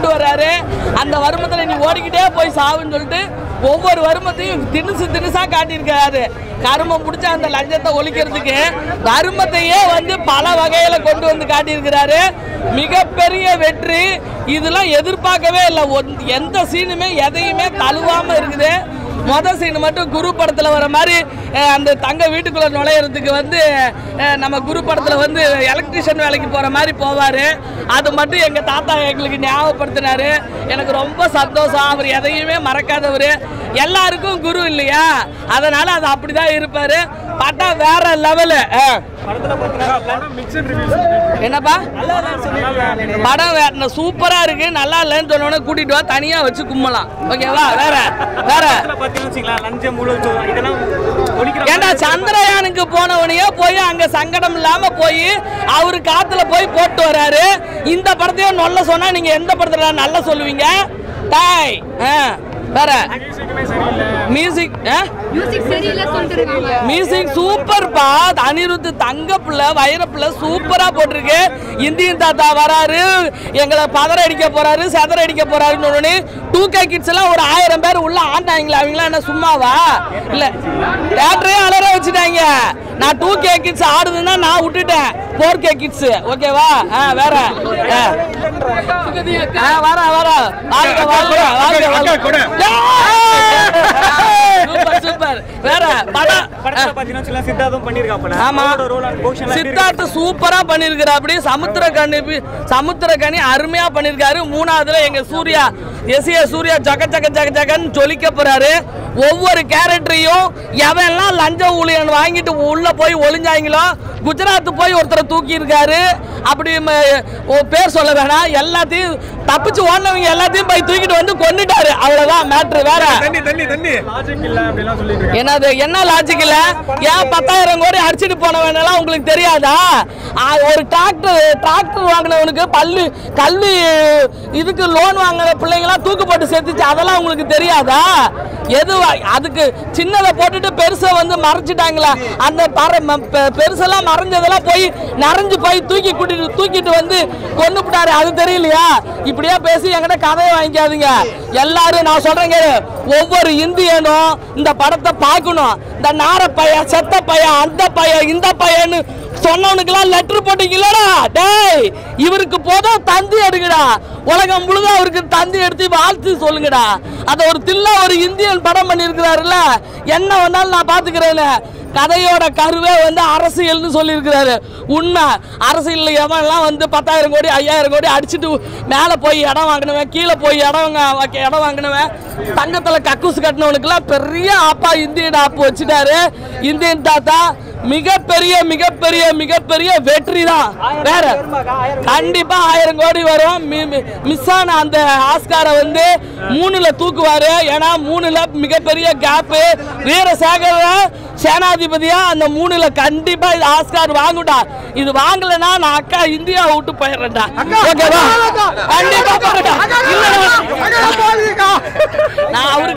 கொண்டு வர்றாரு அந்த வருமத்தில் நீ ஓடிக்கிட்டே போய் சாவுன்னு சொல்லிட்டு ஒவ்வொரு வருமத்தையும் திணுசு திணுசா காட்டியிருக்காரு கருமம் பிடிச்ச அந்த லஞ்சத்தை ஒழிக்கிறதுக்கு கருமத்தையே வந்து பல வகையில கொண்டு வந்து காட்டியிருக்கிறாரு மிகப்பெரிய வெற்றி இதெல்லாம் எதிர்பார்க்கவே இல்லை ஒன்- எந்த சீனுமே எதையுமே தழுவாம இருக்குது மொதல் சீன் மட்டும் குரு படத்தில் வர மாதிரி அஹ், அந்த தங்க வீட்டுக்குள்ள நுழையிறதுக்கு வந்து அஹ், நம்ம குரு படத்தில் வந்து எலக்ட்ரிஷியன் வேலைக்கு போகிற மாதிரி போவார் அது மட்டும் எங்கள் தாத்தா எங்களுக்கு ஞாபகப்படுத்தினாரு எனக்கு ரொம்ப சந்தோஷம் அவர் எதையுமே மறக்காதவர் எல்லாருக்கும் குரு இல்லையா அதனால அது அப்படிதான் இருப்பாரு படம் வேற லெவலு என்னப்பா படம் வேற சூப்பரா இருக்கு நல்லா இல்லைன்னு சொன்னோட கூட்டிட்டு வா தனியா வச்சு கும்மலாம் ஓகேவா வேற வேற ஏண்டா சந்திரயானுக்கு போனவனையே போய் அங்க சங்கடம் இல்லாம போய் அவரு காத்துல போய் போட்டு வராரு இந்த படத்தையும் நொல்ல சொன்னா நீங்க எந்த படத்துல நல்லா சொல்லுவீங்க டாய் ஆ, வேற மியூசிக் மியூசிக் சரியில்லை சொல்லிட்டு இருக்காங்க மியூசிக் சூப்பர்ப்பா அனிருத் தங்க பிள்ளை வைர பிள்ளை சூப்பரா போட்டிருக்கு இந்தியன் தாத்தா வராரு எங்களை பதற அடிக்க போறாரு செதற அடிக்க போறாருன்னு உடனே டூ கே கிட்ஸ் எல்லாம் ஒரு ஆயிரம் பேர் உள்ள ஆண்டாங்களா அவங்களாம் என்ன சும்மாவா இல்ல தேட்டரே அலற வச்சுட்டாங்க நான் டூ கே கிட்ஸ் ஆடுதுன்னா நான் விட்டுட்டேன் ஃபோர் கே கிட்ஸ் ஓகேவா ஆ வேற ஆ. ஆ, வர வர வாழ்க வாழ்க வாழ்க வாழ்க சூப்பர் சூப்பர் வேற படம் ஆமா சித்தார்த் சூப்பரா பண்ணிருக்காரு அப்படி சமுத்திரக்கனி சமுத்திரக்கனி அருமையா பண்ணிருக்காரு மூணாவதுல எங்க சூர்யா எஸ் ஏ சூர்யா ஜக ஜக ஜக ஜகன்னு ஜொலிக்க போறாரு ஒவ்வொரு கேரக்டரையும் எவன்லாம் லஞ்ச ஊழியன் வாங்கிட்டு உள்ள போய் ஒளிஞ்சாங்களோ குஜராத் போய் ஒருத்தரை தூக்கி இருக்காரு அப்படி ம- ஓ பேர் சொல்ல வேணாம் எல்லாத்தையும் தப்பிச்சு ஓடினவங்க எல்லாத்தையும் போய் தூக்கிட்டு வந்து கொண்டுட்டாரு அவ்வளவுதான் மேட்ரு வேற என்னது என்ன லாஜிக் இல்ல ஏன் பத்தாயிரம் கோடி அடிச்சிட்டு போனவனெல்லாம் உங்களுக்கு தெரியாதா ஆ, ஒரு டிராக்டர் டிராக்டர் வாங்கினவனுக்கு பள்ளி கல்வி இதுக்கு லோன் வாங்கின பிள்ளைங்களாம் தூக்கு போட்டு சேர்த்துச்சு அதெல்லாம் உங்களுக்கு தெரியாதா எது வா- அதுக்கு சின்னதை போட்டுட்டு பெருசை வந்து மறைச்சிட்டாங்களா அந்த பற ம- பெ- பெருசெல்லாம் மறைஞ்சதெல்லாம் போய் நிறைஞ்சு போய் தூக்கி கூட்டிட்டு தூக்கிட்டு வந்து கொண்டு விட்டாரு அது தெரியலையா இப்படியா பேசி என்கிட்ட கதையை வாங்கிக்காதீங்க எல்லாரும் நான் சொல்றேங்க ஒவ்வொரு இந்தியனும் இந்த படத்தை பார்க்கணும் இந்த நார பையன் செத்த பையன் அந்த பையன் இந்த பையன்னு சொன்னவனுக்கெல்லாம் லெட்டர் போட்டீங்களா டேய் இவருக்கு போதும் தந்தி எடுங்கடா உலகம் முழுதும் அவருக்கு தந்தி எடுத்து வாழ்த்து சொல்லுங்கடா அதை ஒரு தில்லா ஒரு இந்தியன் படம் பண்ணியிருக்கிறாருல்ல என்ன வந்தாலும் நான் பார்த்துக்கிறேன்னு கதையோட கருவே வந்து அரசியல்னு சொல்லியிருக்கிறாரு உண்மை அரசியலில் எவன்லாம் வந்து பத்தாயிரம் கோடி ஐயாயிரம் கோடி அடிச்சுட்டு மேலே போய் இடம் வாங்கினவன் கீழே போய் இடம் வாங்க- வாக்க- இடம் வாங்கினவன் தங்கத்தில் கக்கூஸ் கட்டினவனுக்குலாம் பெரிய ஆப்பா இந்தியன் ஆப்பு வச்சுட்டாரு இந்தியன் தாத்தா மிகப்பெரிய மிகப்பெரிய மிகப்பெரிய வெற்றி தான் வேற கண்டிப்பா ஆயிரம் கோடி வரும் மிஸ் ஆன அந்த ஆஸ்காரை வந்து மூணுல தூக்குவாரு ஏன்னா மூணுல மிகப்பெரிய கேப்பு வீரசேகர சேனாதிபதியா அந்த மூணுல கண்டிப்பா இது ஆஸ்கார் வாங்குடா இது வாங்கலைன்னா நான் அக்கா இந்தியா விட்டு போயிடுறேன்டா ஓகேவா கண்டிப்பா போறேன்டா இல்லடா. நான் அவருக்கு